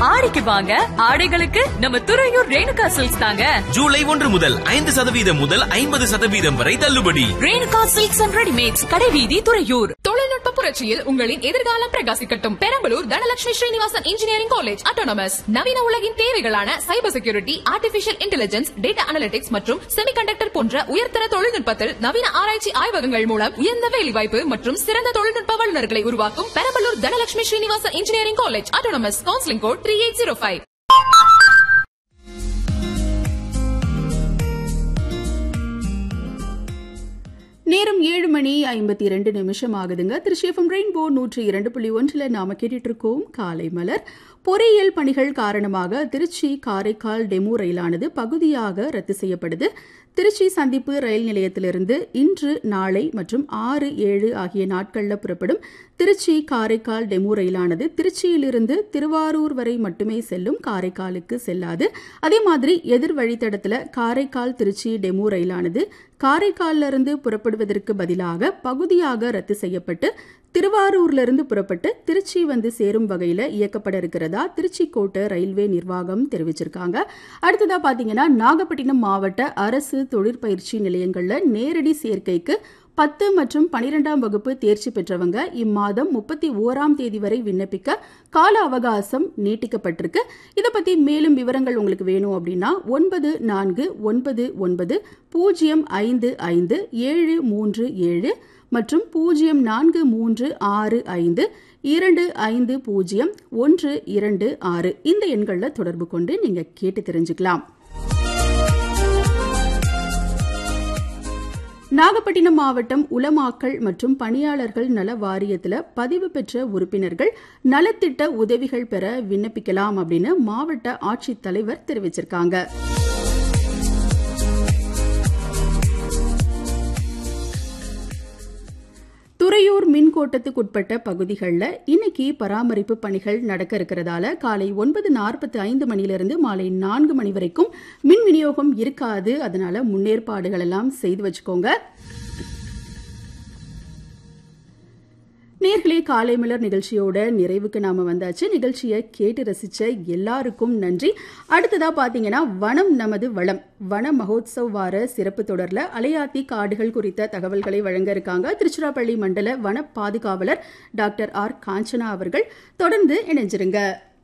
ஆடிக்கு வாங்க ஆடைகளுக்கு நம்ம துறையூர் ரேணுகா சில்க்ஸ் தாங்க ஜூலை ஒன்று முதல் ஐந்து சதவீதம் முதல் ஐம்பது சதவீதம் வரை தள்ளுபடி ரேணுகா சில்க்ஸ் அண்ட் ரெடிமேட்ஸ் கடைவீதி துறையூர் தொழில்நுட்ப புரட்சியில் உங்களின் எதிர்காலம் பிரகாசிக்கட்டும் Perambalur Dhanalakshmi Srinivasan engineering college autonomous நவீன உலகின் தேவைகளான cyber security artificial intelligence data analytics மற்றும் செமிகண்டக்டர் போன்ற உயர்தர தொழில்நுட்பத்தில் நவீன ஆராய்ச்சி ஆய்வகங்கள் மூலம் உயர்ந்த வேலைவாய்ப்பு மற்றும் சிறந்த தொழில்நுட்ப வல்லுநர்களை உருவாக்கும் Perambalur Dhanalakshmi Srinivasan engineering college autonomous counselling code three eight zero five நேரம் ஏழு மணி ஐம்பத்தி இரண்டு நிமிஷம் ஆகுதுங்க திருச்சிஎஃப்எம் ரெயின்போ நூற்றி இரண்டு புள்ளி ஒன்றில் நாம கேட்டுட்டு இருக்கோம் காலை மலர் பொறியியல் பணிகள் காரணமாக திருச்சி காரைக்கால் டெமு ரயிலானது பகுதியாக ரத்து செய்யப்படுது திருச்சி சந்திப்பு ரயில் நிலையத்திலிருந்து இன்று நாளை மற்றும் ஆறு ஏழு ஆகிய நாட்களில் புறப்படும் திருச்சி காரைக்கால் டெமு ரயிலானது திருச்சியிலிருந்து திருவாரூர் வரை மட்டுமே செல்லும் காரைக்காலுக்கு செல்லாது அதே மாதிரி எதிர் வழித்தடத்தில் காரைக்கால் திருச்சி டெமு ரயிலானது காரைக்காலிலிருந்து இருந்து புறப்படுவதற்கு பதிலாக பகுதியாக ரத்து செய்யப்பட்டு திருவாரூர்லிருந்து புறப்பட்டு திருச்சி வந்து சேரும் வகையில் இயக்கப்பட இருக்கிறதா திருச்சி கோட்டை ரயில்வே நிர்வாகம் தெரிவிச்சிருக்காங்க அடுத்ததா பாத்தீங்கன்னா நாகப்பட்டினம் மாவட்ட அரசு தொழிற்பயிற்சி நிலையங்களில் நேரடி சேர்க்கைக்கு பத்து மற்றும் பனிரெண்டாம் வகுப்பு தேர்ச்சி பெற்றவங்க இம்மாதம் முப்பத்தி ஓராம் தேதி வரை விண்ணப்பிக்க கால அவகாசம் நீட்டிக்கப்பட்டிருக்கு இதை பத்தி மேலும் விவரங்கள் உங்களுக்கு வேணும் அப்படின்னா ஒன்பது நான்கு ஒன்பது ஒன்பது பூஜ்ஜியம் ஐந்து ஐந்து ஏழு மூன்று ஏழு மற்றும் பூஜ்ஜியம் நான்கு மூன்று ஆறு ஐந்து இரண்டு ஐந்து பூஜ்ஜியம் ஒன்று இரண்டு ஆறு இந்த எண்களில் தொடர்பு கொண்டு நீங்க கேட்டு தெரிஞ்சுக்கலாம் நாகப்பட்டினம் மாவட்டம் உலமாக்கல் மற்றும் பணியாளர்கள் நல வாரியத்தில் பதிவு பெற்ற உறுப்பினர்கள் நலத்திட்ட உதவிகள் பெற விண்ணப்பிக்கலாம் அப்படின்னு மாவட்ட ஆட்சித்தலைவர் தெரிவிச்சிருக்காங்க துறையூர் மின்கோட்டத்துக்குட்பட்ட பகுதிகளில் இன்னைக்கு பராமரிப்பு பணிகள் நடக்க இருக்கிறதால காலை ஒன்பது நாற்பத்தி ஐந்து மணிலிருந்து மாலை நான்கு மணி வரைக்கும் மின் விநியோகம் இருக்காது அதனால முன்னேற்பாடுகள் எல்லாம் செய்து வச்சுக்கோங்க நேர்களே காலை மலர் நிகழ்ச்சியோட நிறைவுக்கு நாம வந்தாச்சு நிகழ்ச்சியை கேட்டு ரசிச்ச எல்லாருக்கும் நன்றி அடுத்ததா பாத்தீங்கன்னா வனம் நமது வளம் வன மகோத்சவ் வார சிறப்பு தொடர்ல அலையாத்தி காடுகள் குறித்த தகவல்களை வழங்க இருக்காங்க திருச்சிராப்பள்ளி மண்டல வன பாதுகாவலர் டாக்டர் ஆர் காஞ்சனா அவர்கள் தொடர்ந்து இணைஞ்சிருங்க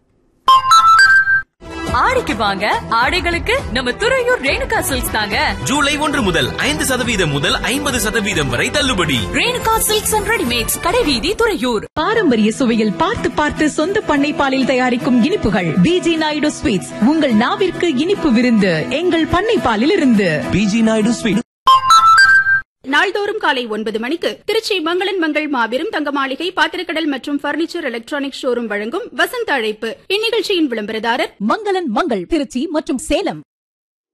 ஆடிக்கு வாங்க ஆடைகளுக்கு நம்ம துறையூர் ரேணுகா சில்க்ஸ் தாங்க ஜூலை ஒன்று முதல் ஐந்து சதவீதம் முதல் ஐம்பது சதவீதம் வரை தள்ளுபடி ரேணுகா சில்க்ஸ் அண்ட் ரெடிமேட்ஸ் கடைவீதி துறையூர் பாரம்பரிய சுவையில் பார்த்து பார்த்து சொந்த பண்ணை பாலில் தயாரிக்கும் இனிப்புகள் பிஜி நாயுடு ஸ்வீட்ஸ் உங்கள் நாவிற்கு இனிப்பு விருந்து எங்கள் பண்ணை பாலில் இருந்து பிஜி நாயுடு ஸ்வீட் நாள்தோறும் காலை ஒன்பது மணிக்கு திருச்சி மங்களன் மங்கள் மாபெரும் தங்க மாளிகை பாத்திரக்கடல் மற்றும் பர்னிச்சர் எலக்ட்ரானிக் ஷோரூம் வழங்கும் வசந்த அழைப்பு இந்நிகழ்ச்சியின் விளம்பரதாரர் மங்களன் மங்கள் திருச்சி மற்றும் சேலம்